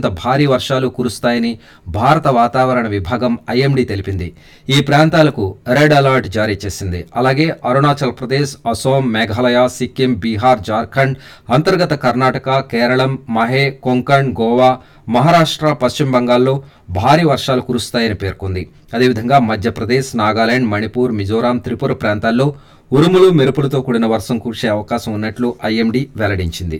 అత్యంత భారీ వర్షాలు కురుస్తాయని భారత వాతావరణ విభాగం ఐఎండీ తెలిపింది ఈ ప్రాంతాలకు రెడ్ అలర్ట్ జారీ చేసింది అలాగే అరుణాచల్ ప్రదేశ్ అసోం మేఘాలయ సిక్కిం బీహార్ జార్ఖండ్ అంతర్గత కర్ణాటక కేరళం మహే కొంకణ్ గోవా మహారాష్ట్ర పశ్చిమ బంగాల్లో భారీ వర్షాలు కురుస్తాయని పేర్కొంది అదేవిధంగా మధ్యప్రదేశ్ నాగాలాండ్ మణిపూర్ మిజోరాం త్రిపుర ప్రాంతాల్లో ఉరుములు మెరుపులతో కూడిన వర్షం కురిసే అవకాశం ఉన్నట్లు ఐఎండీ వెల్లడించింది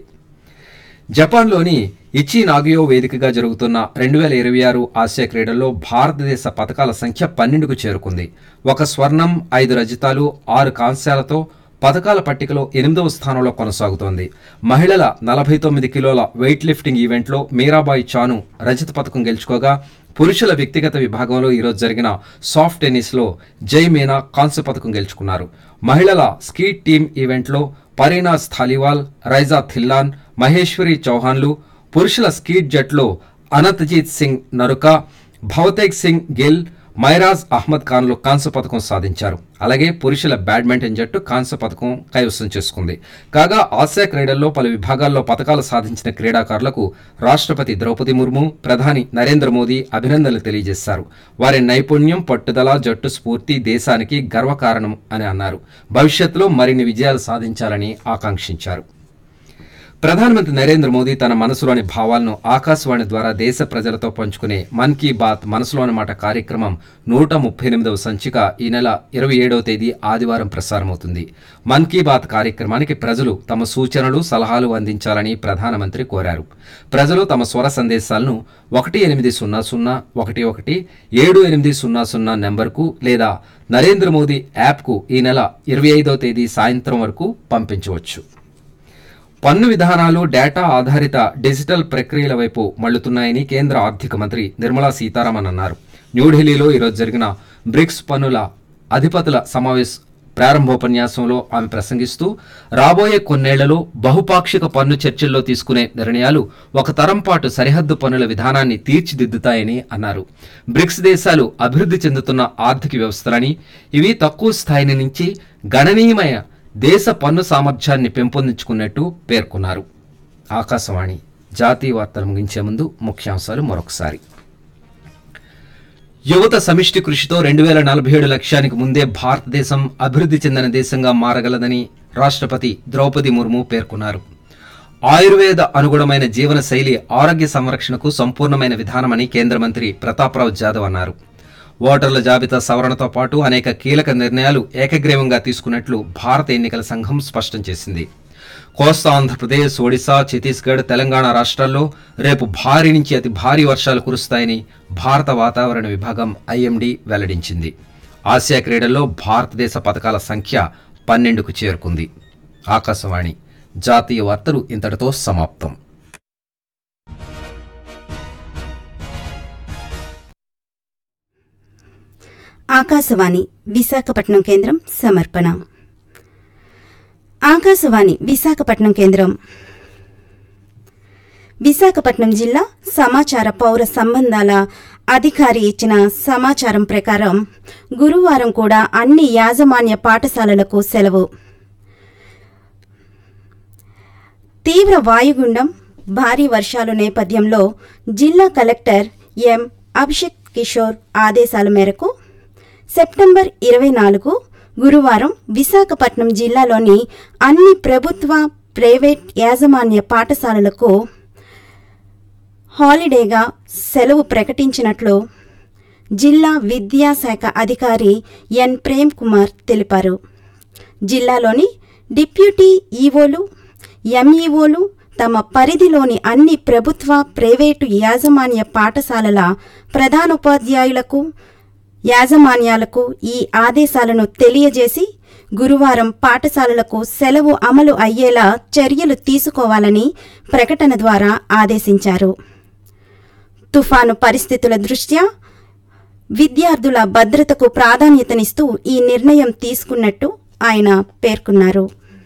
జపాన్లోని ఇచి నాగియో వేదికగా జరుగుతున్న రెండు వేల ఇరవై ఆరు ఆసియా క్రీడల్లో భారతదేశ పథకాల సంఖ్య పన్నెండుకు చేరుకుంది ఒక స్వర్ణం ఐదు రజతాలు ఆరు కాంస్యాలతో పథకాల పట్టికలో ఎనిమిదవ స్థానంలో కొనసాగుతోంది మహిళల నలభై తొమ్మిది కిలోల వెయిట్ లిఫ్టింగ్ ఈవెంట్లో మీరాబాయి చాను రజత పథకం గెలుచుకోగా పురుషుల వ్యక్తిగత విభాగంలో ఈరోజు జరిగిన సాఫ్ట్ టెన్నిస్లో జై మీనా కాంస్య పథకం గెలుచుకున్నారు మహిళల స్కీట్ టీమ్ ఈవెంట్లో పరీనాస్ థాలివాల్ రైజా థిల్లాన్ మహేశ్వరి చౌహాన్లు పురుషుల స్కీట్ జట్లో అనంతజీత్ సింగ్ నరుక భవతేక్ సింగ్ గిల్ మైరాజ్ అహ్మద్ ఖాన్లు కాంస్య పథకం సాధించారు అలాగే పురుషుల బ్యాడ్మింటన్ జట్టు కాంస్య పథకం కైవసం చేసుకుంది కాగా ఆసియా క్రీడల్లో పలు విభాగాల్లో పథకాలు సాధించిన క్రీడాకారులకు రాష్ట్రపతి ద్రౌపది ముర్ము ప్రధాని నరేంద్ర మోదీ అభినందనలు తెలియజేశారు వారి నైపుణ్యం పట్టుదల జట్టు స్ఫూర్తి దేశానికి గర్వకారణం అని అన్నారు భవిష్యత్తులో మరిన్ని విజయాలు సాధించాలని ఆకాంక్షించారు ప్రధానమంత్రి నరేంద్ర మోదీ తన మనసులోని భావాలను ఆకాశవాణి ద్వారా దేశ ప్రజలతో పంచుకునే మన్ కీ బాత్ మనసులోని మాట కార్యక్రమం నూట ముప్పై ఎనిమిదవ సంచిక ఈ నెల ఇరవై ఏడవ తేదీ ఆదివారం ప్రసారమవుతుంది మన్ కీ బాత్ కార్యక్రమానికి ప్రజలు తమ సూచనలు సలహాలు అందించాలని ప్రధానమంత్రి కోరారు ప్రజలు తమ స్వర సందేశాలను ఒకటి ఎనిమిది సున్నా సున్నా ఒకటి ఒకటి ఏడు ఎనిమిది సున్నా సున్నా నెంబర్కు లేదా నరేంద్ర మోదీ యాప్కు ఈ నెల ఇరవై ఐదవ తేదీ సాయంత్రం వరకు పంపించవచ్చు పన్ను విధానాలు డేటా ఆధారిత డిజిటల్ ప్రక్రియల వైపు మళ్లుతున్నాయని కేంద్ర ఆర్థిక మంత్రి నిర్మలా సీతారామన్ అన్నారు న్యూఢిల్లీలో ఈరోజు జరిగిన బ్రిక్స్ పన్నుల అధిపతుల సమావేశ ప్రారంభోపన్యాసంలో ఆమె ప్రసంగిస్తూ రాబోయే కొన్నేళ్లలో బహుపాక్షిక పన్ను చర్చల్లో తీసుకునే నిర్ణయాలు ఒక తరం పాటు సరిహద్దు పన్నుల విధానాన్ని తీర్చిదిద్దుతాయని అన్నారు బ్రిక్స్ దేశాలు అభివృద్ధి చెందుతున్న ఆర్థిక వ్యవస్థలని ఇవి తక్కువ స్థాయి నుంచి గణనీయమైన దేశ పన్ను సామర్థ్యాన్ని పెంపొందించుకున్నట్టు పేర్కొన్నారు ఆకాశవాణి జాతీయ వార్తలు ముగించే ముందు ముఖ్యాంశాలు మరొకసారి యువత సమిష్టి కృషితో రెండు వేల నలభై ఏడు లక్ష్యానికి ముందే భారతదేశం అభివృద్ధి చెందిన దేశంగా మారగలదని రాష్ట్రపతి ద్రౌపది ముర్ము పేర్కొన్నారు ఆయుర్వేద అనుగుణమైన జీవన శైలి ఆరోగ్య సంరక్షణకు సంపూర్ణమైన విధానమని కేంద్ర మంత్రి ప్రతాప్రావు జాదవ్ అన్నారు ఓటర్ల జాబితా సవరణతో పాటు అనేక కీలక నిర్ణయాలు ఏకగ్రీవంగా తీసుకున్నట్లు భారత ఎన్నికల సంఘం స్పష్టం చేసింది కోస్తా ఆంధ్రప్రదేశ్ ఒడిశా ఛత్తీస్గఢ్ తెలంగాణ రాష్ట్రాల్లో రేపు భారీ నుంచి అతి భారీ వర్షాలు కురుస్తాయని భారత వాతావరణ విభాగం ఐఎండీ వెల్లడించింది ఆసియా క్రీడల్లో భారతదేశ పథకాల సంఖ్య పన్నెండుకు చేరుకుంది ఆకాశవాణి జాతీయ వార్తలు ఇంతటితో సమాప్తం ఆకాశవాణి విశాఖపట్నం కేంద్రం సమర్పణ ఆకాశవాణి విశాఖపట్నం కేంద్రం విశాఖపట్నం జిల్లా సమాచార పౌర సంబంధాల అధికారి ఇచ్చిన సమాచారం ప్రకారం గురువారం కూడా అన్ని యాజమాన్య పాఠశాలలకు సెలవు తీవ్ర వాయుగుండం భారీ వర్షాల నేపథ్యంలో జిల్లా కలెక్టర్ ఎం అభిషేక్ కిషోర్ ఆదేశాల మేరకు సెప్టెంబర్ ఇరవై నాలుగు గురువారం విశాఖపట్నం జిల్లాలోని అన్ని ప్రభుత్వ ప్రైవేట్ యాజమాన్య పాఠశాలలకు హాలిడేగా సెలవు ప్రకటించినట్లు జిల్లా విద్యాశాఖ అధికారి ఎన్ ప్రేమ్ కుమార్ తెలిపారు జిల్లాలోని డిప్యూటీ ఈవోలు ఎంఈఓలు తమ పరిధిలోని అన్ని ప్రభుత్వ ప్రైవేటు యాజమాన్య పాఠశాలల ప్రధానోపాధ్యాయులకు యాజమాన్యాలకు ఈ ఆదేశాలను తెలియజేసి గురువారం పాఠశాలలకు సెలవు అమలు అయ్యేలా చర్యలు తీసుకోవాలని ప్రకటన ద్వారా ఆదేశించారు తుఫాను పరిస్థితుల దృష్ట్యా విద్యార్థుల భద్రతకు ప్రాధాన్యతనిస్తూ ఈ నిర్ణయం తీసుకున్నట్టు ఆయన పేర్కొన్నారు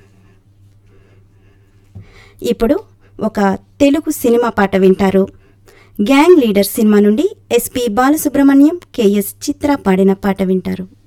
ఇప్పుడు ఒక తెలుగు సినిమా పాట వింటారు గ్యాంగ్ లీడర్ సినిమా నుండి ఎస్పి బాలసుబ్రహ్మణ్యం కెఎస్ చిత్ర పాడిన పాట వింటారు